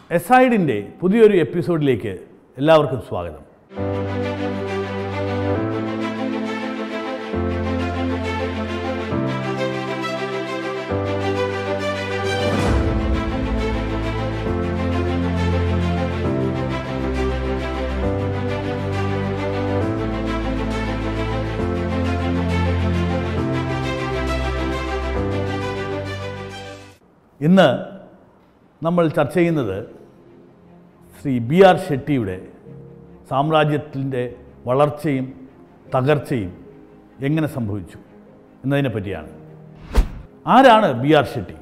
എസൈഡിൻ്റെ പുതിയൊരു എപ്പിസോഡിലേക്ക് എല്ലാവർക്കും സ്വാഗതം ഇന്ന് നമ്മൾ ചർച്ച ചെയ്യുന്നത് ശ്രീ ബി ആർ ഷെട്ടിയുടെ സാമ്രാജ്യത്തിൻ്റെ വളർച്ചയും തകർച്ചയും എങ്ങനെ സംഭവിച്ചു എന്നതിനെ പറ്റിയാണ് ആരാണ് ബി ആർ ഷെട്ടി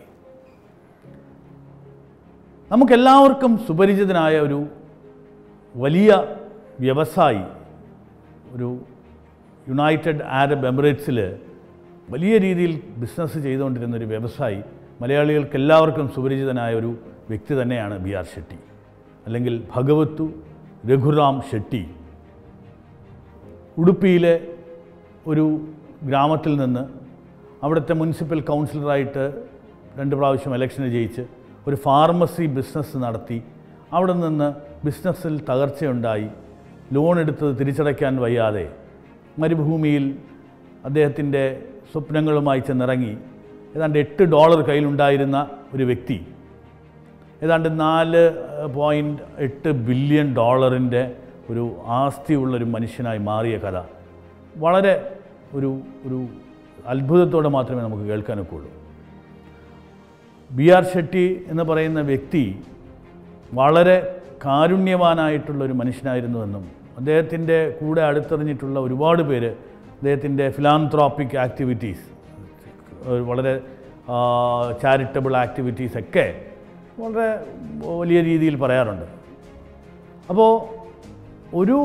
നമുക്കെല്ലാവർക്കും സുപരിചിതനായ ഒരു വലിയ വ്യവസായി ഒരു യുണൈറ്റഡ് അറബ് എമിറേറ്റ്സിൽ വലിയ രീതിയിൽ ബിസിനസ് ചെയ്തുകൊണ്ടിരുന്ന ഒരു വ്യവസായി മലയാളികൾക്ക് എല്ലാവർക്കും സുപരിചിതനായ ഒരു വ്യക്തി തന്നെയാണ് ബി ആർ ഷെട്ടി അല്ലെങ്കിൽ ഭഗവത്തു രഘുറാം ഷെട്ടി ഉടുപ്പിയിലെ ഒരു ഗ്രാമത്തിൽ നിന്ന് അവിടുത്തെ മുനിസിപ്പൽ കൗൺസിലറായിട്ട് രണ്ട് പ്രാവശ്യം ഇലക്ഷന് ജയിച്ച് ഒരു ഫാർമസി ബിസിനസ് നടത്തി അവിടെ നിന്ന് ബിസിനസ്സിൽ തകർച്ചയുണ്ടായി ലോൺ എടുത്തത് തിരിച്ചടയ്ക്കാൻ വയ്യാതെ മരുഭൂമിയിൽ അദ്ദേഹത്തിൻ്റെ സ്വപ്നങ്ങളുമായി ചെന്നിറങ്ങി ഏതാണ്ട് എട്ട് ഡോളർ കയ്യിലുണ്ടായിരുന്ന ഒരു വ്യക്തി ഏതാണ്ട് നാല് പോയിൻറ്റ് എട്ട് ബില്യൺ ഡോളറിൻ്റെ ഒരു ആസ്തിയുള്ളൊരു മനുഷ്യനായി മാറിയ കഥ വളരെ ഒരു ഒരു അത്ഭുതത്തോടെ മാത്രമേ നമുക്ക് കേൾക്കാനൊക്കെ ഉള്ളൂ ബി ആർ ഷെട്ടി എന്ന് പറയുന്ന വ്യക്തി വളരെ കാരുണ്യവാനായിട്ടുള്ള ഒരു മനുഷ്യനായിരുന്നുവെന്നും അദ്ദേഹത്തിൻ്റെ കൂടെ അടുത്തെറിഞ്ഞിട്ടുള്ള ഒരുപാട് പേര് അദ്ദേഹത്തിൻ്റെ ഫിലാന്ത്രോപ്പിക് ആക്ടിവിറ്റീസ് വളരെ ചാരിറ്റബിൾ ആക്ടിവിറ്റീസ് ഒക്കെ വളരെ വലിയ രീതിയിൽ പറയാറുണ്ട് അപ്പോൾ ഒരു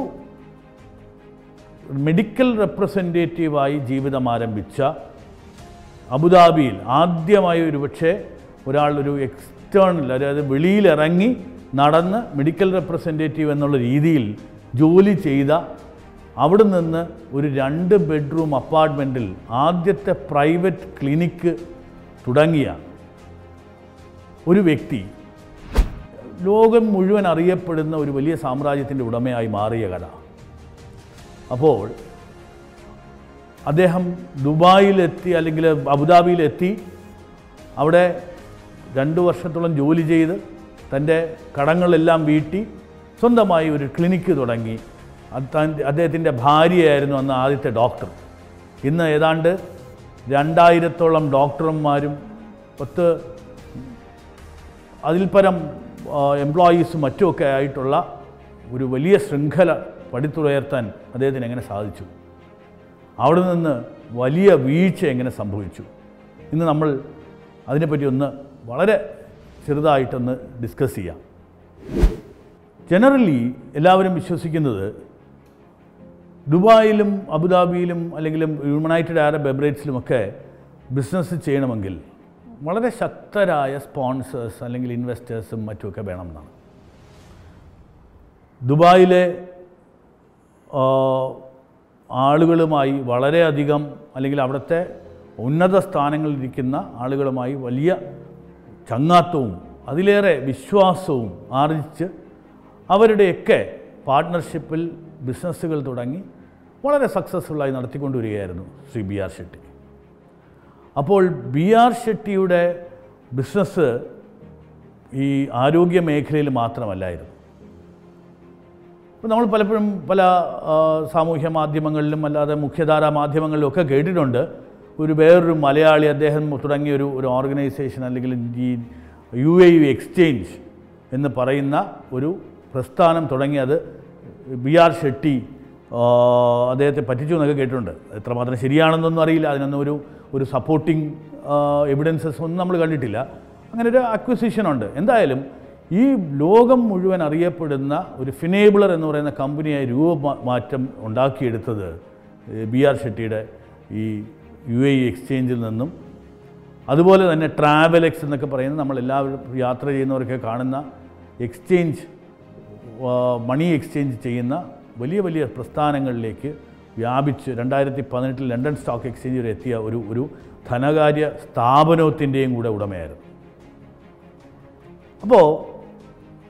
മെഡിക്കൽ റെപ്രസെൻറ്റേറ്റീവായി ജീവിതം ആരംഭിച്ച അബുദാബിയിൽ ആദ്യമായി ഒരു പക്ഷേ ഒരാൾ ഒരു എക്സ്റ്റേണൽ അതായത് വെളിയിലിറങ്ങി നടന്ന് മെഡിക്കൽ റെപ്രസെൻറ്റേറ്റീവ് എന്നുള്ള രീതിയിൽ ജോലി ചെയ്ത അവിടെ നിന്ന് ഒരു രണ്ട് ബെഡ്റൂം അപ്പാർട്ട്മെൻറ്റിൽ ആദ്യത്തെ പ്രൈവറ്റ് ക്ലിനിക്ക് തുടങ്ങിയ ഒരു വ്യക്തി ലോകം മുഴുവൻ അറിയപ്പെടുന്ന ഒരു വലിയ സാമ്രാജ്യത്തിൻ്റെ ഉടമയായി മാറിയ കഥ അപ്പോൾ അദ്ദേഹം ദുബായിലെത്തി അല്ലെങ്കിൽ അബുദാബിയിലെത്തി അവിടെ രണ്ട് വർഷത്തോളം ജോലി ചെയ്ത് തൻ്റെ കടങ്ങളെല്ലാം വീട്ടി സ്വന്തമായി ഒരു ക്ലിനിക്ക് തുടങ്ങി അദ്ദേഹത്തിൻ്റെ ഭാര്യയായിരുന്നു അന്ന് ആദ്യത്തെ ഡോക്ടർ ഇന്ന് ഏതാണ്ട് രണ്ടായിരത്തോളം ഡോക്ടർമാരും പത്ത് അതിൽ പരം എംപ്ലോയീസും മറ്റുമൊക്കെ ആയിട്ടുള്ള ഒരു വലിയ ശൃംഖല പടുത്തുയർത്താൻ അദ്ദേഹത്തിന് എങ്ങനെ സാധിച്ചു അവിടെ നിന്ന് വലിയ വീഴ്ച എങ്ങനെ സംഭവിച്ചു ഇന്ന് നമ്മൾ അതിനെപ്പറ്റി ഒന്ന് വളരെ ചെറുതായിട്ടൊന്ന് ഡിസ്കസ് ചെയ്യാം ജനറലി എല്ലാവരും വിശ്വസിക്കുന്നത് ദുബായിലും അബുദാബിയിലും അല്ലെങ്കിൽ യുണൈറ്റഡ് അറബ് എമിറേറ്റ്സിലുമൊക്കെ ബിസിനസ് ചെയ്യണമെങ്കിൽ വളരെ ശക്തരായ സ്പോൺസേഴ്സ് അല്ലെങ്കിൽ ഇൻവെസ്റ്റേഴ്സും മറ്റുമൊക്കെ വേണമെന്നാണ് ദുബായിലെ ആളുകളുമായി വളരെയധികം അല്ലെങ്കിൽ അവിടുത്തെ ഉന്നത സ്ഥാനങ്ങളിലിരിക്കുന്ന ആളുകളുമായി വലിയ ചങ്ങാത്തവും അതിലേറെ വിശ്വാസവും ആർജിച്ച് അവരുടെയൊക്കെ പാർട്ട്ണർഷിപ്പിൽ ബിസിനസ്സുകൾ തുടങ്ങി വളരെ സക്സസ്ഫുള്ളായി നടത്തിക്കൊണ്ടുവരികയായിരുന്നു ശ്രീ ബി ആർ ഷെട്ടി അപ്പോൾ ബി ആർ ഷെട്ടിയുടെ ബിസിനസ് ഈ ആരോഗ്യ മേഖലയിൽ മാത്രമല്ലായിരുന്നു അപ്പോൾ നമ്മൾ പലപ്പോഴും പല സാമൂഹ്യ മാധ്യമങ്ങളിലും അല്ലാതെ മുഖ്യധാരാ മാധ്യമങ്ങളിലും ഒക്കെ കേട്ടിട്ടുണ്ട് ഒരു വേറൊരു മലയാളി അദ്ദേഹം തുടങ്ങിയ ഒരു ഒരു ഓർഗനൈസേഷൻ അല്ലെങ്കിൽ ഈ യു എ യു എക്സ്ചേഞ്ച് എന്ന് പറയുന്ന ഒരു പ്രസ്ഥാനം തുടങ്ങിയത് ബി ആർ ഷെട്ടി അദ്ദേഹത്തെ പറ്റിച്ചു എന്നൊക്കെ കേട്ടിട്ടുണ്ട് എത്രമാത്രം ശരിയാണെന്നൊന്നും അറിയില്ല അതിനൊന്നും ഒരു ഒരു സപ്പോർട്ടിങ് എവിഡൻസസ് ഒന്നും നമ്മൾ കണ്ടിട്ടില്ല അങ്ങനെ ഒരു അക്വിസിഷൻ ഉണ്ട് എന്തായാലും ഈ ലോകം മുഴുവൻ അറിയപ്പെടുന്ന ഒരു ഫിനേബിളർ എന്ന് പറയുന്ന കമ്പനിയായി രൂപമാറ്റം ഉണ്ടാക്കിയെടുത്തത് ബി ആർ ഷെട്ടിയുടെ ഈ യു എ എക്സ്ചേഞ്ചിൽ നിന്നും അതുപോലെ തന്നെ ട്രാവലെക്സ് എന്നൊക്കെ പറയുന്നത് നമ്മളെല്ലാവരും യാത്ര ചെയ്യുന്നവരൊക്കെ കാണുന്ന എക്സ്ചേഞ്ച് മണി എക്സ്ചേഞ്ച് ചെയ്യുന്ന വലിയ വലിയ പ്രസ്ഥാനങ്ങളിലേക്ക് വ്യാപിച്ച് രണ്ടായിരത്തി പതിനെട്ടിൽ ലണ്ടൻ സ്റ്റോക്ക് എക്സ്ചേഞ്ച് വരെ എത്തിയ ഒരു ഒരു ധനകാര്യ സ്ഥാപനത്തിൻ്റെയും കൂടെ ഉടമയായിരുന്നു അപ്പോൾ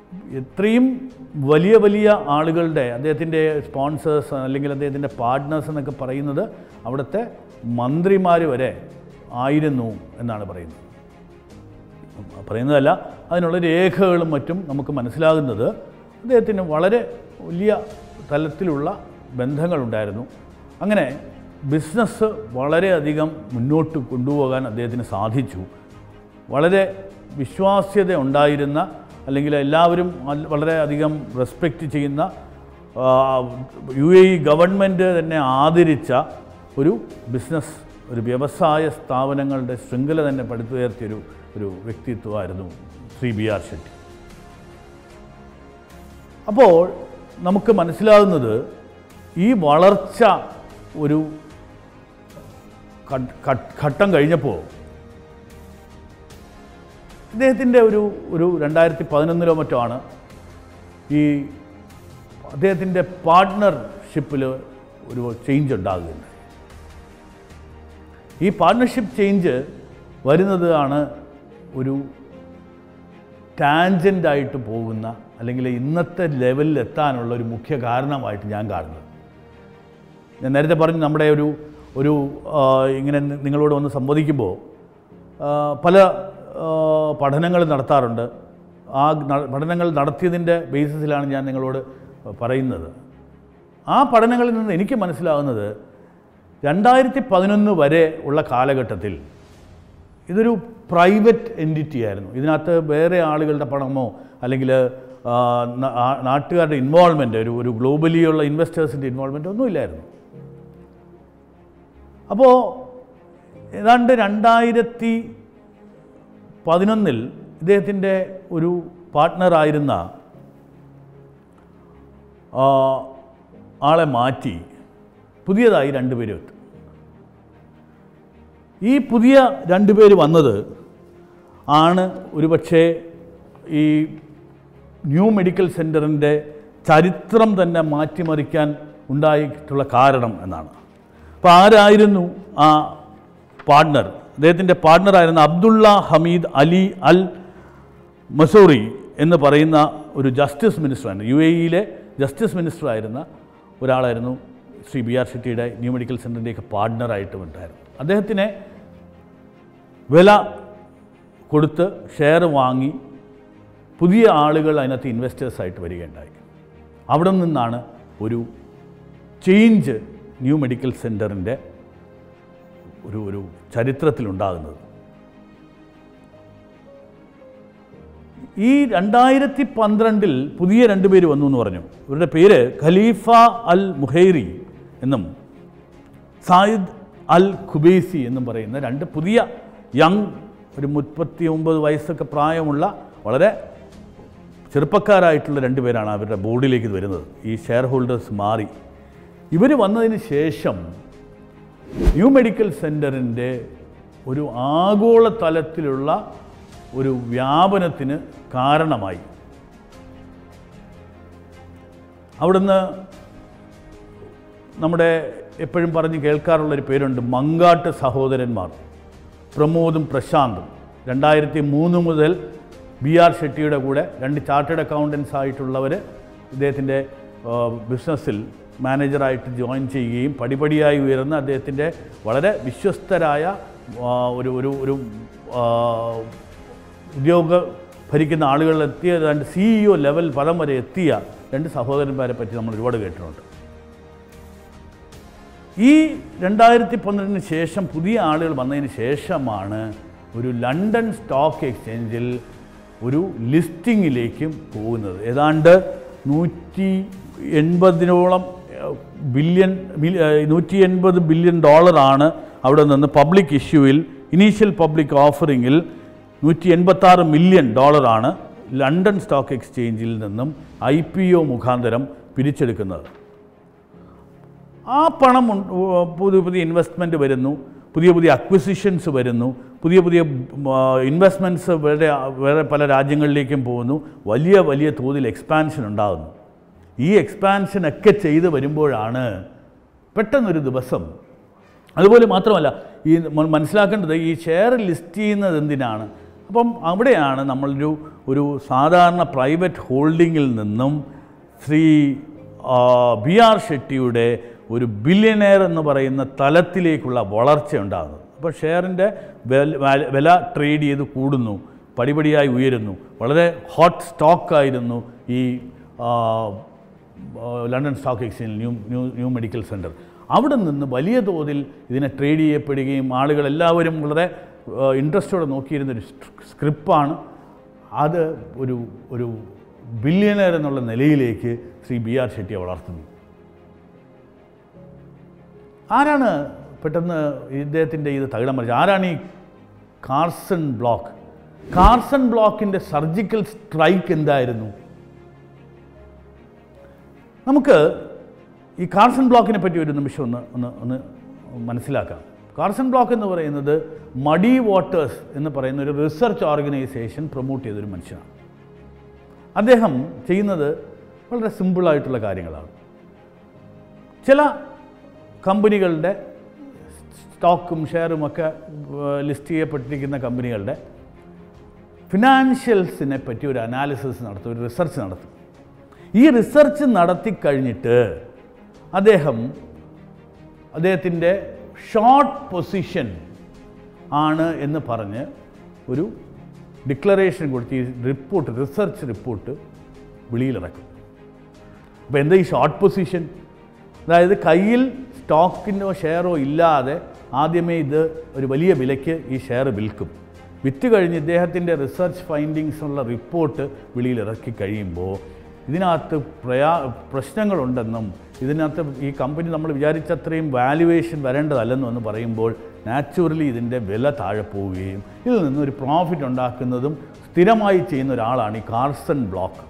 എത്രയും വലിയ വലിയ ആളുകളുടെ അദ്ദേഹത്തിൻ്റെ സ്പോൺസേഴ്സ് അല്ലെങ്കിൽ അദ്ദേഹത്തിൻ്റെ പാർട്ട്നേഴ്സ് എന്നൊക്കെ പറയുന്നത് അവിടുത്തെ മന്ത്രിമാർ വരെ ആയിരുന്നു എന്നാണ് പറയുന്നത് പറയുന്നതല്ല അതിനുള്ള രേഖകളും മറ്റും നമുക്ക് മനസ്സിലാകുന്നത് അദ്ദേഹത്തിന് വളരെ വലിയ തലത്തിലുള്ള ബന്ധങ്ങളുണ്ടായിരുന്നു അങ്ങനെ ബിസിനസ് വളരെയധികം മുന്നോട്ട് കൊണ്ടുപോകാൻ അദ്ദേഹത്തിന് സാധിച്ചു വളരെ വിശ്വാസ്യത ഉണ്ടായിരുന്ന അല്ലെങ്കിൽ എല്ലാവരും അൽ- വളരെയധികം റെസ്പെക്റ്റ് ചെയ്യുന്ന യു എ ഇ ഗവൺമെൻറ് തന്നെ ആദരിച്ച ഒരു ബിസിനസ് ഒരു വ്യവസായ സ്ഥാപനങ്ങളുടെ ശൃംഖല തന്നെ പടുത്തുയർത്തിയൊരു ഒരു വ്യക്തിത്വമായിരുന്നു ശ്രീ ബി ആർ ഷെട്ടി അപ്പോൾ നമുക്ക് മനസ്സിലാകുന്നത് ഈ വളർച്ച ഒരു ഘട്ട- ഘട്ട- ഘട്ടം കഴിഞ്ഞപ്പോൾ ഇദ്ദേഹത്തിൻ്റെ ഒരു ഒരു രണ്ടായിരത്തി പതിനൊന്നിലോ മറ്റോ ആണ് ഈ അദ്ദേഹത്തിൻ്റെ പാർട്ട്ണർഷിപ്പിൽ ഒരു ചേഞ്ച് ഉണ്ടാകുകയുണ്ട് ഈ പാർട്ട്ണർഷിപ്പ് ചേഞ്ച് വരുന്നത് ആണ് ഒരു ടാൻജൻ്റായിട്ട് പോകുന്ന അല്ലെങ്കിൽ ഇന്നത്തെ ലെവലിൽ എത്താനുള്ള ഒരു മുഖ്യ കാരണമായിട്ട് ഞാൻ കാണുന്നത് ഞാൻ നേരത്തെ പറഞ്ഞു നമ്മുടെ ഒരു ഒരു ആ, ഇങ്ങനെ നി- നിങ്ങളോട് വന്ന് സംവദിക്കുമ്പോൾ ആ, പല ആ, പഠനങ്ങൾ നടത്താറുണ്ട് ആ ന- പഠനങ്ങൾ നടത്തിയതിൻ്റെ ബേസിസിലാണ് ഞാൻ നിങ്ങളോട് പറയുന്നത് ആ പഠനങ്ങളിൽ നിന്ന് എനിക്ക് മനസ്സിലാകുന്നത് രണ്ടായിരത്തി പതിനൊന്ന് വരെ ഉള്ള കാലഘട്ടത്തിൽ ഇതൊരു പ്രൈവറ്റ് എൻറ്റിറ്റി ആയിരുന്നു ഇതിനകത്ത് വേറെ ആളുകളുടെ പണമോ അല്ലെങ്കിൽ ആ, ന- ആ, നാട്ടുകാരുടെ ഇൻവോൾവ്മെൻറ്റ് ഒരു ഒരു ഗ്ലോബലിയുള്ള ഇൻവെസ്റ്റേഴ്സിൻ്റെ ഇൻവോൾവ്മെൻറ്റ് ഒന്നുമില്ലായിരുന്നു അപ്പോൾ ഏതാണ്ട് രണ്ടായിരത്തി പതിനൊന്നിൽ ഇദ്ദേഹത്തിൻ്റെ ഒരു പാർട്ട്ണറായിരുന്ന ആ, ആളെ മാറ്റി പുതിയതായി രണ്ടുപേരും എത്തും ഈ പുതിയ രണ്ടുപേര് വന്നത് ആണ് ഒരുപക്ഷെ ഈ ന്യൂ മെഡിക്കൽ സെൻറ്ററിൻ്റെ ചരിത്രം തന്നെ മാറ്റിമറിക്കാൻ ഉണ്ടായിട്ടുള്ള കാരണം എന്നാണ് അപ്പോൾ ആരായിരുന്നു ആ പാർട്ട്ണർ അദ്ദേഹത്തിൻ്റെ പാർട്ട്ണറായിരുന്ന അബ്ദുള്ള ഹമീദ് അലി അൽ മസൂറി എന്ന് പറയുന്ന ഒരു ജസ്റ്റിസ് മിനിസ്റ്ററായിരുന്നു യു എ ഇയിലെ ജസ്റ്റിസ് മിനിസ്റ്ററായിരുന്ന ഒരാളായിരുന്നു ശ്രീ ബി ആർ ഷെട്ടിയുടെ ന്യൂ മെഡിക്കൽ സെൻറ്ററിൻ്റെയൊക്കെ പാർട്ട്ണറായിട്ടും ഉണ്ടായിരുന്നു അദ്ദേഹത്തിനെ വില കൊടുത്ത് ഷെയർ വാങ്ങി പുതിയ ആളുകൾ അതിനകത്ത് ഇൻവെസ്റ്റേഴ്സായിട്ട് വരികയുണ്ടായി അവിടെ നിന്നാണ് ഒരു ചേഞ്ച് ന്യൂ മെഡിക്കൽ സെൻറ്ററിൻ്റെ ഒരു ഒരു ചരിത്രത്തിലുണ്ടാകുന്നത് ഈ രണ്ടായിരത്തി പന്ത്രണ്ടിൽ പുതിയ രണ്ടുപേര് വന്നു എന്ന് പറഞ്ഞു ഇവരുടെ പേര് ഖലീഫ അൽ മുഹൈറി എന്നും സായിദ് അൽ ഖുബൈസി എന്നും പറയുന്ന രണ്ട് പുതിയ യങ് ഒരു മുപ്പത്തി ഒമ്പത് വയസ്സൊക്കെ പ്രായമുള്ള വളരെ ചെറുപ്പക്കാരായിട്ടുള്ള രണ്ട് പേരാണ് അവരുടെ ബോർഡിലേക്ക് വരുന്നത് ഈ ഷെയർ ഹോൾഡേഴ്സ് മാറി ഇവർ വന്നതിന് ശേഷം ന്യൂ മെഡിക്കൽ സെൻറ്ററിൻ്റെ ഒരു ആഗോള തലത്തിലുള്ള ഒരു വ്യാപനത്തിന് കാരണമായി അവിടുന്ന് നമ്മുടെ എപ്പോഴും പറഞ്ഞ് കേൾക്കാറുള്ളൊരു പേരുണ്ട് മങ്കാട്ട് സഹോദരന്മാർ പ്രമോദും പ്രശാന്തും രണ്ടായിരത്തി മൂന്ന് മുതൽ ബി ആർ ഷെട്ടിയുടെ കൂടെ രണ്ട് ചാർട്ടേഡ് അക്കൗണ്ടൻസ് ആയിട്ടുള്ളവർ ഇദ്ദേഹത്തിൻ്റെ ബിസിനസ്സിൽ മാനേജറായിട്ട് ജോയിൻ ചെയ്യുകയും പടിപടിയായി ഉയർന്ന് അദ്ദേഹത്തിൻ്റെ വളരെ വിശ്വസ്തരായ ആ, ഒരു ഒരു ഒരു ആ, ഉദ്യോഗ ഭരിക്കുന്ന ആളുകളിലെത്തിയ രണ്ട് സിഇഒ ലെവൽ പദം വരെ എത്തിയ രണ്ട് സഹോദരന്മാരെ പറ്റി നമ്മൾ ഒരുപാട് കേട്ടിട്ടുണ്ട് ഈ രണ്ടായിരത്തി പന്ത്രണ്ടിന് ശേഷം പുതിയ ആളുകൾ വന്നതിന് ശേഷമാണ് ഒരു ലണ്ടൻ സ്റ്റോക്ക് എക്സ്ചേഞ്ചിൽ ഒരു ലിസ്റ്റിങ്ങിലേക്കും പോകുന്നത് ഏതാണ്ട് നൂറ്റി എൺപതിനോളം ബില്യൺ നൂറ്റി എൺപത് ബില്യൺ ഡോളറാണ് അവിടെ നിന്ന് പബ്ലിക് ഇഷ്യൂവിൽ ഇനീഷ്യൽ പബ്ലിക് ഓഫറിങ്ങിൽ നൂറ്റി എൺപത്താറ് മില്യൺ ഡോളറാണ് ലണ്ടൻ സ്റ്റോക്ക് എക്സ്ചേഞ്ചിൽ നിന്നും ഐ പി ഒ മുഖാന്തരം പിരിച്ചെടുക്കുന്നത് ആ പണം ഉൺ- ഉ- പുതിയ പുതിയ ഇൻവെസ്റ്റ്മെൻറ്റ് വരുന്നു പുതിയ പുതിയ അക്വിസിഷൻസ് വരുന്നു പുതിയ പുതിയ ഇൻവെസ്റ്റ്മെൻറ്റ്സ് വേറെ വേറെ പല രാജ്യങ്ങളിലേക്കും പോകുന്നു വലിയ വലിയ തോതിൽ എക്സ്പാൻഷൻ ഉണ്ടാകുന്നു ഈ എക്സ്പാൻഷനൊക്കെ ചെയ്ത് വരുമ്പോഴാണ് പെട്ടെന്നൊരു ദിവസം അതുപോലെ മാത്രമല്ല ഈ നമ്മൾ മനസ്സിലാക്കേണ്ടത് ഈ ഷെയർ ലിസ്റ്റ് ചെയ്യുന്നത് എന്തിനാണ് അപ്പം അവിടെയാണ് നമ്മളൊരു ഒരു സാധാരണ പ്രൈവറ്റ് ഹോൾഡിങ്ങിൽ നിന്നും ശ്രീ ആ, ബി ആർ ഷെട്ടിയുടെ ഒരു ബില്യനെയർ എന്ന് പറയുന്ന തലത്തിലേക്കുള്ള വളർച്ച ഉണ്ടാകുന്നത് അപ്പോൾ ഷെയറിൻ്റെ വില ട്രേഡ് ചെയ്ത് കൂടുന്നു പടിപടിയായി ഉയരുന്നു വളരെ ഹോട്ട് സ്റ്റോക്കായിരുന്നു ഈ ആ, ആ, London stock exchange new new new medical centre അവിടെ നിന്ന് വലിയ തോതിൽ ഇതിനെ ട്രേഡ് ചെയ്യപ്പെടുകയും ആളുകൾ എല്ലാവരും വളരെ ഇൻട്രസ്റ്റോടെ നോക്കിയിരുന്നൊരു സ്ക്രിപ്പാണ് അത് ഒരു ഒരു ബില്യനർ എന്നുള്ള നിലയിലേക്ക് ശ്രീ ബി ആർ ഷെട്ടിയെ വളർത്തുന്നു ആരാണ് പെട്ടെന്ന് ഇദ്ദേഹത്തിൻ്റെ ഇത് തകിടം മറിച്ചത് ആരാണ് ഈ കാർസൺ ബ്ലോക്ക് കാർസൺ ബ്ലോക്കിൻ്റെ സർജിക്കൽ സ്ട്രൈക്ക് എന്തായിരുന്നു നമുക്ക് ഈ കാർസൺ ബ്ലോക്കിനെ പറ്റി ഒരു നിമിഷം ഒന്ന് ഒന്ന് ഒന്ന് മനസ്സിലാക്കാം കാർസൺ ബ്ലോക്ക് എന്ന് പറയുന്നത് മഡി വാട്ടേഴ്സ് എന്ന് പറയുന്ന ഒരു റിസർച്ച് ഓർഗനൈസേഷൻ പ്രൊമോട്ട് ചെയ്തൊരു മനുഷ്യനാണ് അദ്ദേഹം ചെയ്യുന്നത് വളരെ സിമ്പിളായിട്ടുള്ള കാര്യങ്ങളാണ് ചില കമ്പനികളുടെ സ്റ്റോക്കും ഷെയറും ഒക്കെ ലിസ്റ്റ് ചെയ്യപ്പെട്ടിരിക്കുന്ന കമ്പനികളുടെ ഫിനാൻഷ്യൽസിനെ പറ്റി ഒരു അനാലിസിസ് നടത്തും ഒരു റിസർച്ച് നടത്തും ഈ റിസർച്ച് നടത്തി കഴിഞ്ഞിട്ട് അദ്ദേഹം അദ്ദേഹത്തിൻ്റെ ഷോർട്ട് പൊസിഷൻ ആണ് എന്ന് പറഞ്ഞ് ഒരു ഡിക്ലറേഷൻ കൊടുത്ത് ഈ റിപ്പോർട്ട് റിസർച്ച് റിപ്പോർട്ട് വെളിയിലിറക്കും അപ്പോൾ എന്താ ഈ ഷോർട്ട് പൊസിഷൻ അതായത് കയ്യിൽ സ്റ്റോക്കിനോ ഷെയറോ ഇല്ലാതെ ആദ്യമേ ഇത് ഒരു വലിയ വിലയ്ക്ക് ഈ ഷെയർ വിൽക്കും വിറ്റ് കഴിഞ്ഞ് ഇദ്ദേഹത്തിൻ്റെ റിസർച്ച് ഫൈൻഡിങ്സ് ഉള്ള റിപ്പോർട്ട് വെളിയിലിറക്കി കഴിയുമ്പോൾ ഇതിനകത്ത് പ്രയാ പ്രശ്നങ്ങളുണ്ടെന്നും ഇതിനകത്ത് ഈ കമ്പനി നമ്മൾ വിചാരിച്ചത്രയും വാല്യുവേഷൻ വരേണ്ടതല്ലെന്നും എന്ന് പറയുമ്പോൾ നാച്ചുറലി ഇതിൻ്റെ വില താഴെ പോവുകയും ഇതിൽ നിന്ന് ഒരു പ്രോഫിറ്റ് ഉണ്ടാക്കുന്നതും സ്ഥിരമായി ചെയ്യുന്ന ഒരാളാണ് ഈ കാർസൺ ബ്ലോക്ക്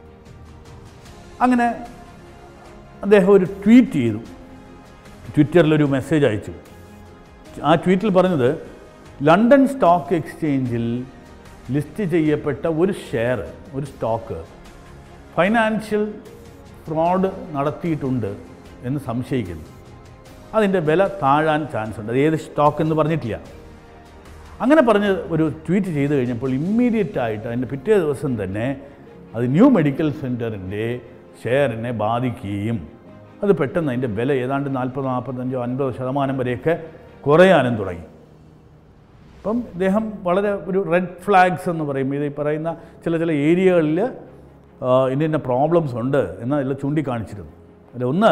അങ്ങനെ അദ്ദേഹം ഒരു ട്വീറ്റ് ചെയ്തു ട്വിറ്ററിലൊരു മെസ്സേജ് അയച്ചു ആ ട്വീറ്റിൽ പറഞ്ഞത് ലണ്ടൻ സ്റ്റോക്ക് എക്സ്ചേഞ്ചിൽ ലിസ്റ്റ് ചെയ്യപ്പെട്ട ഒരു ഷെയർ ഒരു സ്റ്റോക്ക് ഫൈനാൻഷ്യൽ ഫ്രോഡ് നടത്തിയിട്ടുണ്ട് എന്ന് സംശയിക്കുന്നു അതിൻ്റെ വില താഴാൻ ചാൻസ് ഉണ്ട് അത് ഏത് സ്റ്റോക്ക് എന്ന് പറഞ്ഞിട്ടില്ല അങ്ങനെ പറഞ്ഞ് ഒരു ട്വീറ്റ് ചെയ്ത് കഴിഞ്ഞപ്പോൾ ഇമ്മീഡിയറ്റ് ആയിട്ട് അതിൻ്റെ പിറ്റേ ദിവസം തന്നെ അത് ന്യൂ മെഡിക്കൽ സെൻറ്ററിൻ്റെ ഷെയറിനെ ബാധിക്കുകയും അത് പെട്ടെന്ന് അതിൻ്റെ വില ഏതാണ്ട് നാൽപ്പത് നാൽപ്പത്തഞ്ചോ അൻപതോ ശതമാനം വരെയൊക്കെ കുറയാനും തുടങ്ങി അപ്പം ഇദ്ദേഹം വളരെ ഒരു റെഡ് ഫ്ലാഗ്സ് എന്ന് പറയും ഇത് ഈ പറയുന്ന ചില ചില ഏരിയകളിൽ ഇന്ന ഇന്ന പ്രോബ്ലംസ് ഉണ്ട് എന്ന് അതിൽ ചൂണ്ടിക്കാണിച്ചിരുന്നു അതിലൊന്ന്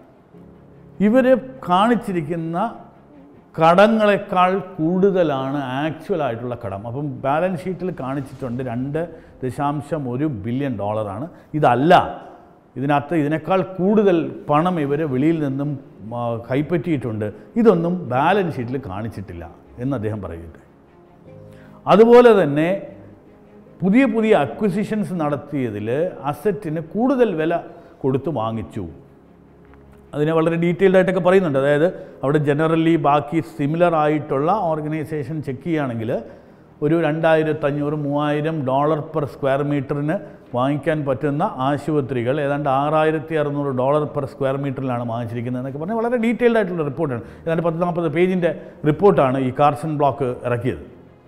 ഇവർ കാണിച്ചിരിക്കുന്ന കടങ്ങളെക്കാൾ കൂടുതലാണ് ആക്ച്വൽ ആയിട്ടുള്ള കടം അപ്പം ബാലൻസ് ഷീറ്റിൽ കാണിച്ചിട്ടുണ്ട് രണ്ട് ദശാംശം ഒരു ബില്യൺ ഡോളറാണ് ഇതല്ല ഇതിനകത്ത് ഇതിനേക്കാൾ കൂടുതൽ പണം ഇവർ വെളിയിൽ നിന്നും ആ, കൈപ്പറ്റിയിട്ടുണ്ട് ഇതൊന്നും ബാലൻസ് ഷീറ്റിൽ കാണിച്ചിട്ടില്ല എന്ന് അദ്ദേഹം പറയുന്നുണ്ട് അതുപോലെ തന്നെ പുതിയ പുതിയ അക്വിസിഷൻസ് നടത്തിയതിൽ അസറ്റിന് കൂടുതൽ വില കൊടുത്ത് വാങ്ങിച്ചു അതിനെ വളരെ ഡീറ്റെയിൽഡ് ആയിട്ടൊക്കെ പറയുന്നുണ്ട് അതായത് അവിടെ ജനറലി ബാക്കി സിമിലർ ആയിട്ടുള്ള ഓർഗനൈസേഷൻ ചെക്ക് ചെയ്യുകയാണെങ്കിൽ ഒരു രണ്ടായിരത്തഞ്ഞൂറ് മൂവായിരം ഡോളർ പെർ സ്ക്വയർ മീറ്ററിന് വാങ്ങിക്കാൻ പറ്റുന്ന ആശുപത്രികൾ ഏതാണ്ട് ആറായിരത്തി അറുന്നൂറ് ഡോളർ പെർ സ്ക്വയർ മീറ്ററിലാണ് വാങ്ങിച്ചിരിക്കുന്നത് എന്നൊക്കെ പറഞ്ഞാൽ വളരെ ഡീറ്റെയിൽഡ് ആയിട്ടുള്ള റിപ്പോർട്ടാണ് ഏതാണ്ട് പത്ത് നാൽപ്പത് പേജിൻ്റെ റിപ്പോർട്ടാണ് ഈ കാർസൺ ബ്ലോക്ക് ഇറക്കിയത്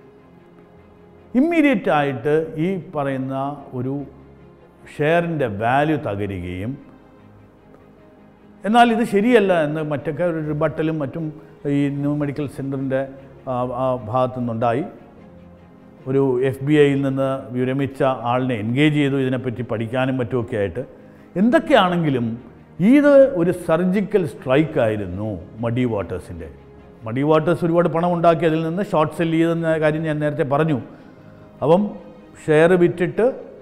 ഇമ്മീഡിയറ്റ് ആയിട്ട് ഈ പറയുന്ന ഒരു ഷെയറിൻ്റെ വാല്യൂ തകരുകയും എന്നാൽ ഇത് ശരിയല്ല എന്ന് മറ്റൊക്കെ ഒരു റിബട്ടലും മറ്റും ഈ ന്യൂ മെഡിക്കൽ സെൻറ്ററിൻ്റെ ഭാഗത്തു നിന്നുണ്ടായി ഒരു എഫ് ബി ഐയിൽ നിന്ന് വിരമിച്ച ആളിനെ എൻഗേജ് ചെയ്തു ഇതിനെപ്പറ്റി പഠിക്കാനും മറ്റുമൊക്കെ ആയിട്ട് എന്തൊക്കെയാണെങ്കിലും ഇത് ഒരു സർജിക്കൽ സ്ട്രൈക്ക് ആയിരുന്നു മഡി വാട്ടേഴ്സിൻ്റെ മഡി വാട്ടേഴ്സ് ഒരുപാട് പണം ഉണ്ടാക്കി അതിൽ നിന്ന് ഷോർട്ട് സെല് ചെയ്തെന്ന കാര്യം ഞാൻ നേരത്തെ പറഞ്ഞു അപ്പം ഷെയർ വിറ്റിട്ട്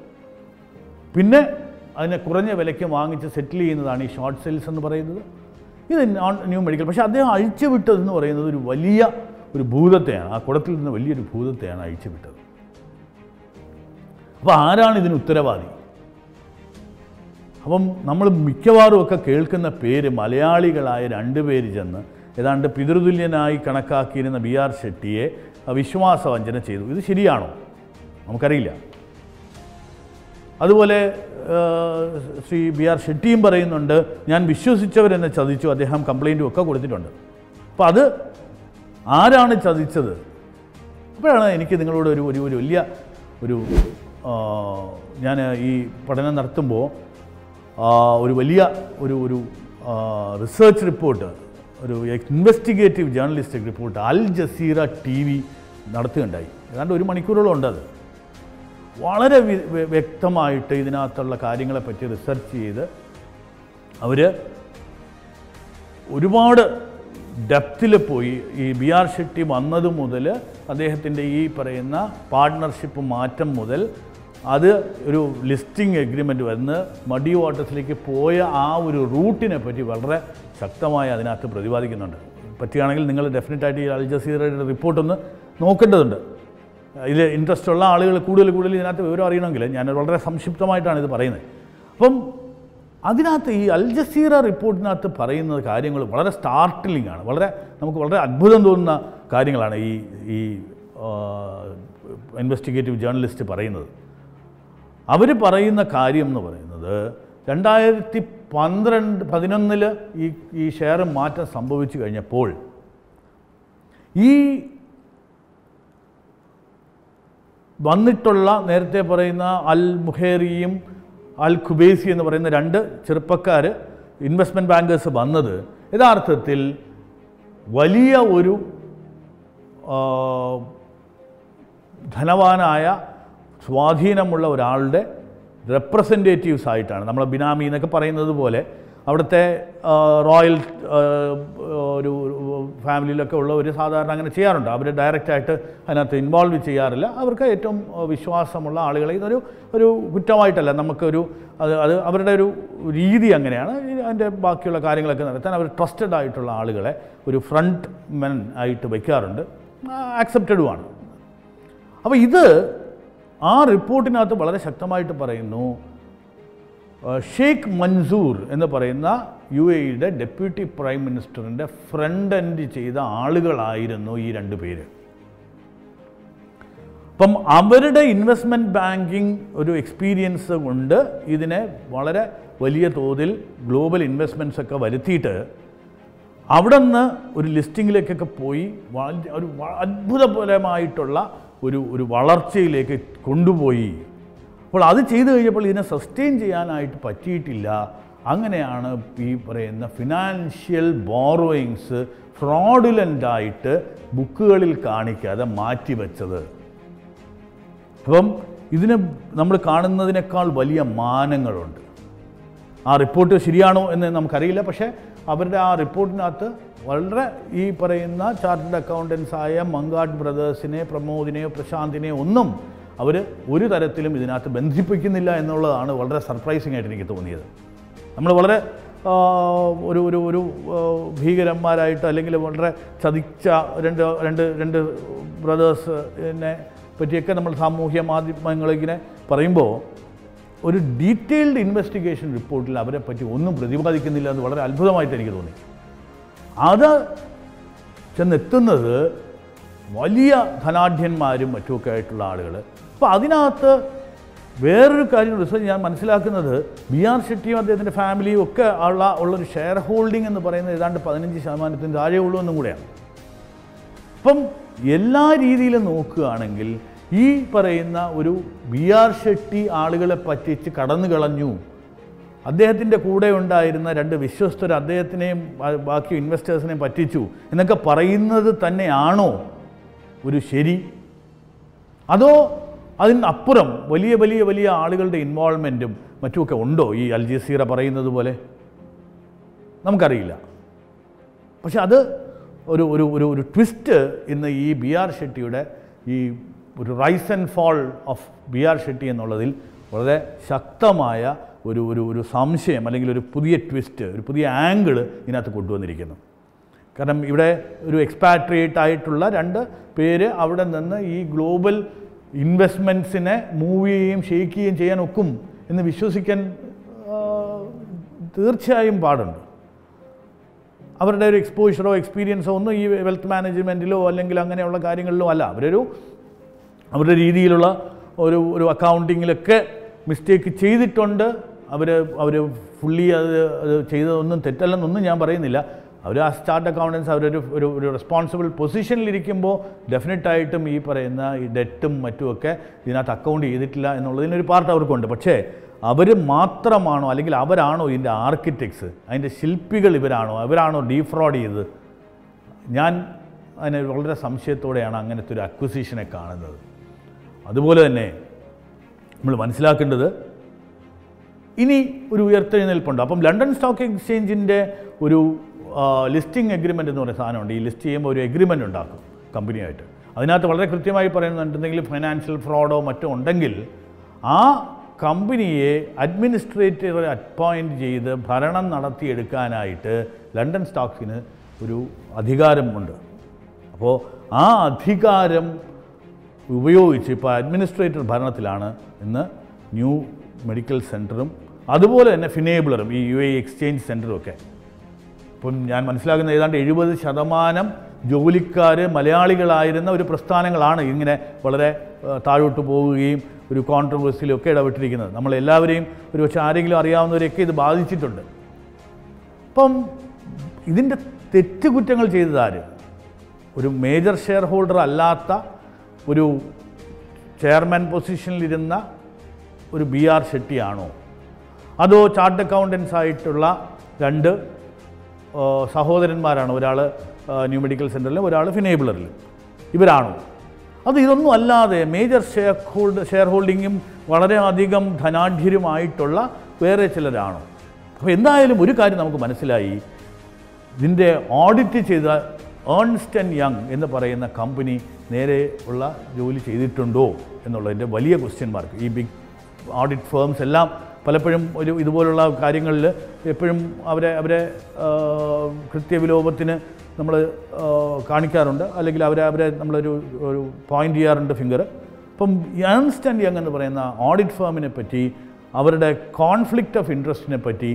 പിന്നെ അതിനെ കുറഞ്ഞ വിലയ്ക്ക് വാങ്ങിച്ച് സെറ്റിൽ ചെയ്യുന്നതാണ് ഈ ഷോർട്ട് സെയിൽസ് എന്ന് പറയുന്നത് ഇത് നോൺ ന്യൂ മെഡിക്കൽ പക്ഷേ അദ്ദേഹം അഴിച്ചുവിട്ടതെന്ന് പറയുന്നത് ഒരു വലിയ ഒരു ഭൂതത്തെയാണ് ആ കുടത്തിൽ നിന്ന് വലിയൊരു ഭൂതത്തെയാണ് അഴിച്ചുവിട്ടത് അപ്പോൾ ആരാണ് ഇതിന് ഉത്തരവാദി അപ്പം നമ്മൾ മിക്കവാറും ഒക്കെ കേൾക്കുന്ന പേര് മലയാളികളായ രണ്ട് പേര് ചെന്ന് ഏതാണ്ട് പിതൃതുല്യനായി കണക്കാക്കിയിരുന്ന ബി ആർ ഷെട്ടിയെ വിശ്വാസവഞ്ചന ചെയ്തു ഇത് ശരിയാണോ നമുക്കറിയില്ല അതുപോലെ ആ, ശ്രീ ബി ആർ ഷെട്ടിയും പറയുന്നുണ്ട് ഞാൻ വിശ്വസിച്ചവരെന്നെ ചതിച്ചു അദ്ദേഹം കംപ്ലൈൻറ്റും ഒക്കെ കൊടുത്തിട്ടുണ്ട് അപ്പോൾ അത് ആരാണ് ചതിച്ചത് അപ്പോഴാണ് എനിക്ക് നിങ്ങളോട് ഒരു ഒരു ഒരു വലിയ ഒരു ഞാൻ ഈ പഠനം നടത്തുമ്പോൾ ആ, ഒരു വലിയ ഒരു ഒരു റിസർച്ച് റിപ്പോർട്ട് ഒരു investigative journalistic report Al Jazeera T V നടത്തുകയുണ്ടായി ഏതാണ്ട് ഒരു മണിക്കൂറോളം ഉണ്ട് അത് വളരെ വി- വ്യ- വ്യക്തമായിട്ട് ഇതിനകത്തുള്ള കാര്യങ്ങളെപ്പറ്റി റിസർച്ച് ചെയ്ത് അവർ ഒരുപാട് ഡെപ്തിൽ പോയി ഈ ബി ആർ ഷെട്ടി വന്നത് മുതൽ അദ്ദേഹത്തിൻ്റെ ഈ പറയുന്ന പാർട്ട്ണർഷിപ്പ് മാറ്റം മുതൽ അത് ഒരു ലിസ്റ്റിംഗ് എഗ്രിമെൻ്റ് വന്ന് മഡി വാട്ടേഴ്സിലേക്ക് പോയ ആ ഒരു റൂട്ടിനെ പറ്റി വളരെ ശക്തമായി അതിനകത്ത് പ്രതിപാദിക്കുന്നുണ്ട് പറ്റുകയാണെങ്കിൽ നിങ്ങൾ ഡെഫിനറ്റായിട്ട് ഈ അൽ ജസീറയുടെ റിപ്പോർട്ടൊന്ന് നോക്കേണ്ടതുണ്ട് ഇതിൽ ഇൻട്രസ്റ്റ് ഉള്ള ആളുകൾ കൂടുതൽ കൂടുതൽ ഇതിനകത്ത് വിവരം അറിയണമെങ്കിൽ ഞാൻ വളരെ സംക്ഷിപ്തമായിട്ടാണ് ഇത് പറയുന്നത് അപ്പം അതിനകത്ത് ഈ അൽ ജസീറ റിപ്പോർട്ടിനകത്ത് പറയുന്ന കാര്യങ്ങൾ വളരെ സ്റ്റാർട്ടിലിംഗ് ആണ് വളരെ നമുക്ക് വളരെ അത്ഭുതം തോന്നുന്ന കാര്യങ്ങളാണ് ഈ ഈ ഇൻവെസ്റ്റിഗേറ്റീവ് ജേർണലിസ്റ്റ് പറയുന്നത് അവർ പറയുന്ന കാര്യം എന്ന് പറയുന്നത് രണ്ടായിരത്തി പന്ത്രണ്ട് പതിനൊന്നിൽ ഈ ഈ ഷെയർ മാറ്റം സംഭവിച്ചു കഴിഞ്ഞപ്പോൾ ഈ വന്നിട്ടുള്ള നേരത്തെ പറയുന്ന അൽ മുഖേറിയും അൽ ഖുബേസി എന്ന് പറയുന്ന രണ്ട് ചെറുപ്പക്കാർ ഇൻവെസ്റ്റ്മെൻറ്റ് ബാങ്കേഴ്സ് വന്നത് യഥാർത്ഥത്തിൽ വലിയ ഒരു ആ, ധനവാനായ സ്വാധീനമുള്ള ഒരാളുടെ റെപ്രസെൻറ്റേറ്റീവ്സ് ആയിട്ടാണ് നമ്മൾ ബിനാമി എന്നൊക്കെ പറയുന്നത് പോലെ അവിടുത്തെ ആ, റോയൽ ആ, ഒരു ഫാമിലിയിലൊക്കെ ഉള്ള ഒരു സാധാരണ അങ്ങനെ ചെയ്യാറുണ്ട് അവർ ഡയറക്റ്റായിട്ട് അതിനകത്ത് ഇൻവോൾവ് ചെയ്യാറില്ല അവർക്ക് ഏറ്റവും ആ, വിശ്വാസമുള്ള ആളുകളെ ഇതൊരു ഒരു കുറ്റമായിട്ടല്ല നമുക്കൊരു അത് അത് അവരുടെ ഒരു രീതി അങ്ങനെയാണ് ഇത് അതിൻ്റെ ബാക്കിയുള്ള കാര്യങ്ങളൊക്കെ നടത്താൻ അവർ ട്രസ്റ്റഡ് ആയിട്ടുള്ള ആളുകളെ ഒരു ഫ്രണ്ട് മെൻ ആയിട്ട് വയ്ക്കാറുണ്ട് ആക്സെപ്റ്റഡുമാണ് അപ്പോൾ ഇത് ആ റിപ്പോർട്ടിനകത്ത് വളരെ ശക്തമായിട്ട് പറയുന്നു ആ, ഷെയ്ഖ് മൻസൂർ എന്ന് പറയുന്ന യു എയുടെ ഡെപ്യൂട്ടി പ്രൈം മിനിസ്റ്ററിൻ്റെ ഫ്രണ്ട് എൻഡ് ചെയ്ത ആളുകളായിരുന്നു ഈ രണ്ട് പേര് അപ്പം അവരുടെ ഇൻവെസ്റ്റ്മെൻറ്റ് ബാങ്കിങ് ഒരു എക്സ്പീരിയൻസ് കൊണ്ട് ഇതിനെ വളരെ വലിയ തോതിൽ ഗ്ലോബൽ ഇൻവെസ്റ്റ്മെൻറ്റ്സ് ഒക്കെ വരുത്തിയിട്ട് അവിടെ നിന്ന് ഒരു ലിസ്റ്റിങ്ങിലേക്കൊക്കെ പോയി വളരെ ഒരു വ- അത്ഭുതപരമായിട്ടുള്ള ഒരു ഒരു വളർച്ചയിലേക്ക് കൊണ്ടുപോയി അപ്പോൾ അത് ചെയ്തു കഴിഞ്ഞപ്പോൾ ഇതിനെ സസ്റ്റെയിൻ ചെയ്യാനായിട്ട് പറ്റിയിട്ടില്ല അങ്ങനെയാണ് ഈ പറയുന്ന ഫിനാൻഷ്യൽ ബോറോയിങ്സ് ഫ്രോഡുലൻ്റായിട്ട് ബുക്കുകളിൽ കാണിക്കാതെ മാറ്റിവെച്ചത് അപ്പം ഇതിന് നമ്മൾ കാണുന്നതിനേക്കാൾ വലിയ മാനങ്ങളുണ്ട് ആ റിപ്പോർട്ട് ശരിയാണോ എന്ന് നമുക്കറിയില്ല പക്ഷേ അവരുടെ ആ റിപ്പോർട്ടിനകത്ത് വളരെ ഈ പറയുന്ന ചാർട്ടേഡ് അക്കൗണ്ടൻസ് ആയ മങ്കാട്ട് ബ്രദേഴ്സിനെ പ്രമോദിനെയോ പ്രശാന്തിനെയോ ഒന്നും അവർ ഒരു തരത്തിലും ഇതിനകത്ത് ബന്ധിപ്പിക്കുന്നില്ല എന്നുള്ളതാണ് വളരെ സർപ്രൈസിംഗ് ആയിട്ട് എനിക്ക് തോന്നിയത് നമ്മൾ വളരെ ആ, ഒരു ഒരു ഒരു ആ, ഭീകരന്മാരായിട്ട് അല്ലെങ്കിൽ വളരെ ചതിച്ച രണ്ട് രണ്ട് രണ്ട് ബ്രദേഴ്സിനെ പറ്റിയൊക്കെ നമ്മൾ സാമൂഹ്യ മാധ്യമങ്ങളിങ്ങനെ പറയുമ്പോൾ ഒരു ഡീറ്റെയിൽഡ് ഇൻവെസ്റ്റിഗേഷൻ റിപ്പോർട്ടിൽ അവരെ പറ്റി ഒന്നും പ്രതിപാദിക്കുന്നില്ല എന്ന് വളരെ അത്ഭുതമായിട്ട് എനിക്ക് തോന്നി അത് ചെന്നെത്തുന്നത് വലിയ ധനാഢ്യന്മാരും മറ്റുമൊക്കെ ആയിട്ടുള്ള ആളുകൾ അപ്പോൾ അതിനകത്ത് വേറൊരു കാര്യം റിസർച്ച് ഞാൻ മനസ്സിലാക്കുന്നത് ബി ആർ ഷെട്ടിയും അദ്ദേഹത്തിൻ്റെ ഫാമിലിയും ഒക്കെ ഉള്ള ഉള്ളൊരു ഷെയർ ഹോൾഡിംഗ് എന്ന് പറയുന്നത് ഏതാണ്ട് പതിനഞ്ച് ശതമാനത്തിന് താഴെ ഉള്ളൂ എന്നും കൂടെയാണ് അപ്പം എല്ലാ രീതിയിലും നോക്കുകയാണെങ്കിൽ ഈ പറയുന്ന ഒരു ബി ആർ ഷെട്ടി ആളുകളെ പറ്റിച്ച് കടന്നു കളഞ്ഞു അദ്ദേഹത്തിൻ്റെ കൂടെ ഉണ്ടായിരുന്ന രണ്ട് വിശ്വസ്തർ അദ്ദേഹത്തിനെയും ബാ- ബാക്കി ഇൻവെസ്റ്റേഴ്സിനെയും പറ്റിച്ചു എന്നൊക്കെ പറയുന്നത് തന്നെയാണോ ഒരു ശരി അതോ അതിനപ്പുറം വലിയ വലിയ വലിയ ആളുകളുടെ ഇൻവോൾവ്മെൻറ്റും മറ്റുമൊക്കെ ഉണ്ടോ ഈ അൽ ജസീറ പറയുന്നത് പോലെ നമുക്കറിയില്ല പക്ഷെ അത് ഒരു ഒരു ഒരു ഒരു ട്വിസ്റ്റ് ഇന്ന് ഈ ബി ആർ ഷെട്ടിയുടെ ഈ ഒരു rise and fall of B R Shetty എന്നുള്ളതിൽ വളരെ ശക്തമായ ഒരു ഒരു ഒരു സംശയം അല്ലെങ്കിൽ ഒരു പുതിയ ട്വിസ്റ്റ് ഒരു പുതിയ ആംഗിൾ ഇതിനകത്ത് കൊണ്ടുവന്നിരിക്കുന്നു കാരണം ഇവിടെ ഒരു എക്സ്പാട്രിയേറ്റ് ആയിട്ടുള്ള രണ്ട് പേര് അവിടെ നിന്ന് ഈ ഗ്ലോബൽ ഇൻവെസ്റ്റ്മെൻറ്റ്സിനെ മൂവ് ചെയ്യുകയും ഷെയ്ക്ക് ചെയ്യുകയും ചെയ്യാൻ ഒക്കും എന്ന് വിശ്വസിക്കാൻ ആ, തീർച്ചയായും പാടുണ്ട് അവരുടെ ഒരു എക്സ്പോഷറോ എക്സ്പീരിയൻസോ ഒന്നും ഈ വെൽത്ത് മാനേജ്മെൻറ്റിലോ അല്ലെങ്കിൽ അങ്ങനെയുള്ള കാര്യങ്ങളിലോ അല്ല അവരൊരു അവരുടെ രീതിയിലുള്ള ഒരു ഒരു അക്കൗണ്ടിങ്ങിലൊക്കെ മിസ്റ്റേക്ക് ചെയ്തിട്ടുണ്ട് അവർ അവർ ഫുള്ളി അത് അത് ചെയ്തതൊന്നും തെറ്റല്ലെന്നൊന്നും ഞാൻ പറയുന്നില്ല അവർ ആ സ്റ്റാർട്ട് അക്കൗണ്ടൻസ് അവരൊരു ഒരു ഒരു റെസ്പോൺസിബിൾ പൊസിഷനിലിരിക്കുമ്പോൾ ഡെഫിനറ്റായിട്ടും ഈ പറയുന്ന ഈ ഡെറ്റും മറ്റുമൊക്കെ ഇതിനകത്ത് അക്കൗണ്ട് ചെയ്തിട്ടില്ല എന്നുള്ളതിനൊരു പാർട്ട് അവർക്കുണ്ട് പക്ഷേ അവർ മാത്രമാണോ അല്ലെങ്കിൽ അവരാണോ ഇതിൻ്റെ ആർക്കിടെക്ട്സ് അതിൻ്റെ ശില്പികൾ ഇവരാണോ അവരാണോ ഡീഫ്രോഡ് ചെയ്തത് ഞാൻ അതിനെ വളരെ സംശയത്തോടെയാണ് അങ്ങനത്തെ ഒരു അക്വിസിഷനെ കാണുന്നത് അതുപോലെ തന്നെ നമ്മൾ മനസ്സിലാക്കേണ്ടത് ഇനി ഒരു ഉയർത്തെഴുന്നേൽപ്പുണ്ട് അപ്പം ലണ്ടൻ സ്റ്റോക്ക് എക്സ്ചേഞ്ചിൻ്റെ ഒരു ലിസ്റ്റിംഗ് എഗ്രിമെൻ്റ് എന്ന് പറയുന്ന സാധനമുണ്ട് ഈ ലിസ്റ്റ് ചെയ്യുമ്പോൾ ഒരു എഗ്രിമെൻ്റ് ഉണ്ടാക്കും കമ്പനിയായിട്ട് അതിനകത്ത് വളരെ കൃത്യമായി പറയുന്നുണ്ട് എന്തെങ്കിലും ഫൈനാൻഷ്യൽ ഫ്രോഡോ മറ്റോ ഉണ്ടെങ്കിൽ ആ കമ്പനിയെ അഡ്മിനിസ്ട്രേറ്റർ അപ്പോയിൻറ്റ് ചെയ്ത് ഭരണം നടത്തിയെടുക്കാനായിട്ട് ലണ്ടൻ സ്റ്റോക്സിന് ഒരു അധികാരമുണ്ട് അപ്പോൾ ആ അധികാരം ഉപയോഗിച്ച് ഇപ്പോൾ അഡ്മിനിസ്ട്രേറ്റർ ഭരണത്തിലാണ് ഇന്ന് ന്യൂ മെഡിക്കൽ സെൻറ്ററും അതുപോലെ തന്നെ ഫിനേബിളറും ഈ യു എ എക്സ്ചേഞ്ച് സെൻറ്ററും ഒക്കെ ഇപ്പം ഞാൻ മനസ്സിലാക്കുന്ന ഏതാണ്ട് എഴുപത് ശതമാനം ജോലിക്കാർ മലയാളികളായിരുന്ന ഒരു പ്രസ്ഥാനങ്ങളാണ് ഇങ്ങനെ വളരെ ആ, താഴോട്ട് പോവുകയും ഒരു കോൺട്രവേഴ്സിയിലൊക്കെ ഇടപെട്ടിരിക്കുന്നത് നമ്മളെല്ലാവരെയും ഒരു പക്ഷേ ആരെങ്കിലും അറിയാവുന്നവരെയൊക്കെ ഇത് ബാധിച്ചിട്ടുണ്ട് അപ്പം ഇതിൻ്റെ തെറ്റുകുറ്റങ്ങൾ ചെയ്തതാര് ഒരു മേജർ ഷെയർ ഹോൾഡർ അല്ലാത്ത ഒരു ചെയർമാൻ പൊസിഷനിലിരുന്ന ഒരു ബി ആർ ഷെട്ടിയാണോ അതോ ചാർട്ട് അക്കൗണ്ടൻസ് ആയിട്ടുള്ള രണ്ട് ആ, സഹോദരന്മാരാണ് ഒരാൾ ന്യൂ മെഡിക്കൽ സെൻറ്ററിലും ഒരാൾ ഫിനേബിളറിലും ഇവരാണോ അത് ഇതൊന്നും അല്ലാതെ മേജർ ഷെയർ ഹോൾഡ് ഷെയർ ഹോൾഡിങ്ങും വളരെയധികം ധനാഢ്യരുമായിട്ടുള്ള വേറെ ചിലരാണോ അപ്പോൾ എന്തായാലും ഒരു കാര്യം നമുക്ക് മനസ്സിലായി ഇതിൻ്റെ ഓഡിറ്റ് ചെയ്ത ഏൺസ്റ്റ് ആൻഡ് യങ് എന്ന് പറയുന്ന കമ്പനി നേരെ ഉള്ള ജോലി ചെയ്തിട്ടുണ്ടോ എന്നുള്ളതിൻ്റെ വലിയ ക്വസ്റ്റ്യൻ മാർക്ക് ഈ ബിഗ് ഓഡിറ്റ് ഫേംസ് എല്ലാം പലപ്പോഴും ഒരു ഇതുപോലുള്ള കാര്യങ്ങളിൽ എപ്പോഴും അവരെ അവരെ ആ, കൃത്യവിലോപത്തിന് നമ്മൾ കാണിക്കാറുണ്ട് അല്ലെങ്കിൽ അവരെ അവരെ നമ്മളൊരു ഒരു പോയിൻ്റ് ചെയ്യാറുണ്ട് ഫിംഗർ അപ്പം ഏൺസ്റ്റ് ആൻഡ് യങ് എന്ന് പറയുന്ന ഓഡിറ്റ് ഫേമിനെ പറ്റി അവരുടെ കോൺഫ്ലിക്റ്റ് ഓഫ് ഇൻട്രസ്റ്റിനെ പറ്റി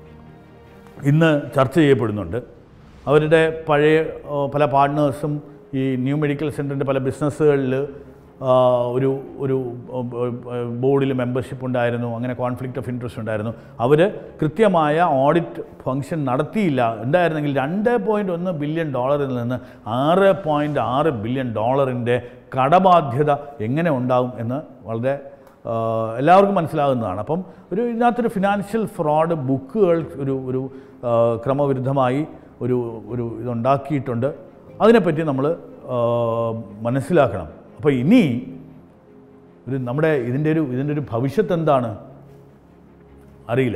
ഇന്ന് ചർച്ച ചെയ്യപ്പെടുന്നുണ്ട് അവരുടെ പഴയ ആ, പല പാർട്ട്നേഴ്സും ഈ ന്യൂ മെഡിക്കൽ സെൻറ്ററിൻ്റെ പല ബിസിനസ്സുകളിൽ ഒരു ഒരു ബോർഡിൽ മെമ്പർഷിപ്പ് ഉണ്ടായിരുന്നു അങ്ങനെ കോൺഫ്ലിക്റ്റ് ഓഫ് ഇൻട്രസ്റ്റ് ഉണ്ടായിരുന്നു അവർ കൃത്യമായ ഓഡിറ്റ് ഫംഗ്ഷൻ നടത്തിയില്ല ഉണ്ടായിരുന്നെങ്കിൽ രണ്ട് പോയിൻറ്റ് ഒന്ന് ബില്യൺ ഡോളറിൽ നിന്ന് ആറ് പോയിൻറ്റ് ആറ് ബില്യൺ ഡോളറിൻ്റെ കടബാധ്യത എങ്ങനെ ഉണ്ടാവും എന്ന് വളരെ ആ, എല്ലാവർക്കും മനസ്സിലാകുന്നതാണ് അപ്പം ഒരു ഇതിനകത്തൊരു ഫിനാൻഷ്യൽ ഫ്രോഡ് ബുക്കുകൾ ഒരു ഒരു ആ, ക്രമവിരുദ്ധമായി ഒരു ഒരു ഇതുണ്ടാക്കിയിട്ടുണ്ട് അതിനെപ്പറ്റി നമ്മൾ മനസ്സിലാക്കണം അപ്പോൾ ഇനി ഒരു നമ്മുടെ ഇതിൻ്റെ ഒരു ഇതിൻ്റെ ഒരു ഭവിഷ്യത്ത് എന്താണ് അറിയില്ല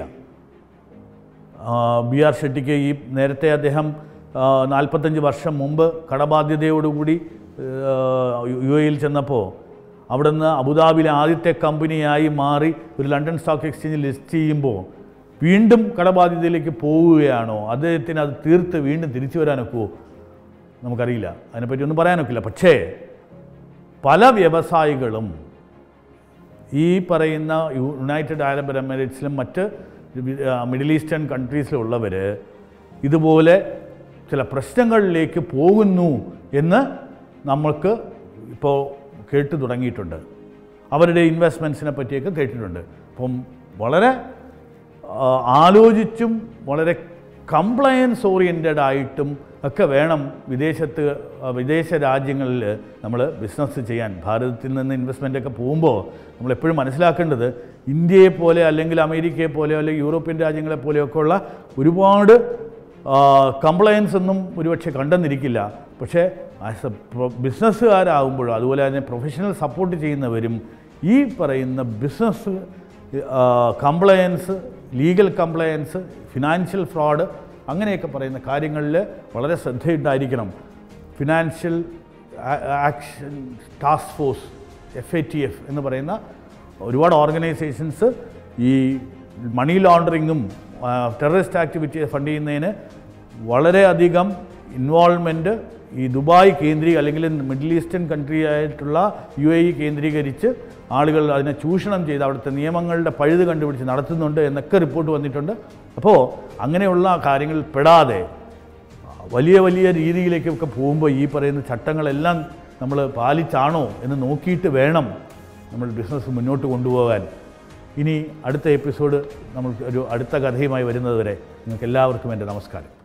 ബി ആർ ഷെട്ടിക്ക് ഈ നേരത്തെ അദ്ദേഹം നാൽപ്പത്തഞ്ച് വർഷം മുമ്പ് കടബാധ്യതയോടുകൂടി യു എയിൽ ചെന്നപ്പോൾ അവിടുന്ന് അബുദാബിയിലെ ആദ്യത്തെ കമ്പനിയായി മാറി ഒരു ലണ്ടൻ സ്റ്റോക്ക് എക്സ്ചേഞ്ചിൽ ലിസ്റ്റ് ചെയ്യുമ്പോൾ വീണ്ടും കടബാധ്യതയിലേക്ക് പോവുകയാണോ അദ്ദേഹത്തിന് അത് തീർത്ത് വീണ്ടും തിരിച്ചു വരാനൊക്കുമോ നമുക്കറിയില്ല അതിനെപ്പറ്റി ഒന്നും പറയാനൊക്കില്ല പക്ഷേ പല വ്യവസായികളും ഈ പറയുന്ന യുണൈറ്റഡ് അറബ് എമിറേറ്റ്സിലും മറ്റ് വി- ആ, മിഡിൽ ഈസ്റ്റേൺ കൺട്രീസിലുള്ളവർ ഇതുപോലെ ചില പ്രശ്നങ്ങളിലേക്ക് പോകുന്നു എന്ന് നമ്മൾക്ക് ഇപ്പോൾ കേട്ടു തുടങ്ങിയിട്ടുണ്ട് അവരുടെ ഇൻവെസ്റ്റ്മെൻറ്റ്സിനെ പറ്റിയൊക്കെ കേട്ടിട്ടുണ്ട് അപ്പം വളരെ ആ, ആലോചിച്ചും വളരെ കംപ്ലയൻസ് ഓറിയൻറ്റഡ് ആയിട്ടും ഒക്കെ വേണം വിദേശത്ത് ആ, വിദേശ രാജ്യങ്ങളിൽ നമ്മൾ ബിസിനസ് ചെയ്യാൻ ഭാരതത്തിൽ നിന്ന് ഇൻവെസ്റ്റ്മെൻ്റ് ഒക്കെ പോകുമ്പോൾ നമ്മൾ എപ്പോഴും മനസ്സിലാക്കേണ്ടത് ഇന്ത്യയെ പോലെ അല്ലെങ്കിൽ അമേരിക്കയെ പോലെയോ അല്ലെങ്കിൽ യൂറോപ്യൻ രാജ്യങ്ങളെ പോലെയൊക്കെ ഉള്ള ഒരുപാട് കംപ്ലയൻസ് ഒന്നും ഒരുപക്ഷെ കണ്ടെന്നിരിക്കില്ല പക്ഷേ ആസ് എ ബിസിനസ്സുകാരാകുമ്പോഴോ അതുപോലെ തന്നെ പ്രൊഫഷണൽ സപ്പോർട്ട് ചെയ്യുന്നവരും ഈ പറയുന്ന business compliance legal compliance financial fraud അങ്ങനെയൊക്കെ പറയുന്ന കാര്യങ്ങളിൽ വളരെ ശ്രദ്ധയുണ്ടായിരിക്കണം financial action task force F A T F എന്ന് പറയുന്ന ഒരുപാട് ഓർഗനൈസേഷൻസ് ഈ മണി ലോണ്ടറിങ്ങും ടെററിസ്റ്റ് ആക്ടിവിറ്റി ഫണ്ട് ചെയ്യുന്നതിന് വളരെയധികം ഇൻവോൾവ്മെൻറ്റ് ഈ ദുബായ് കേന്ദ്രീ അല്ലെങ്കിൽ മിഡിൽ ഈസ്റ്റേൺ കൺട്രി ആയിട്ടുള്ള യു എ ഇ കേന്ദ്രീകരിച്ച് ആളുകൾ അതിനെ ചൂഷണം ചെയ്ത് അവിടുത്തെ നിയമങ്ങളുടെ പഴുത് കണ്ടുപിടിച്ച് നടത്തുന്നുണ്ട് എന്നൊക്കെ റിപ്പോർട്ട് വന്നിട്ടുണ്ട് അപ്പോൾ അങ്ങനെയുള്ള കാര്യങ്ങളിൽ പെടാതെ വലിയ വലിയ രീതിയിലേക്കൊക്കെ പോകുമ്പോൾ ഈ പറയുന്ന ചട്ടങ്ങളെല്ലാം നമ്മൾ പാലിച്ചാണോ എന്ന് നോക്കിയിട്ട് വേണം നമ്മൾ ബിസിനസ് മുന്നോട്ട് കൊണ്ടുപോകാൻ ഇനി അടുത്ത എപ്പിസോഡ് നമ്മൾ ഒരു അടുത്ത കഥയുമായി വരുന്നതുവരെ നിങ്ങൾക്ക് എല്ലാവർക്കും എൻ്റെ നമസ്കാരം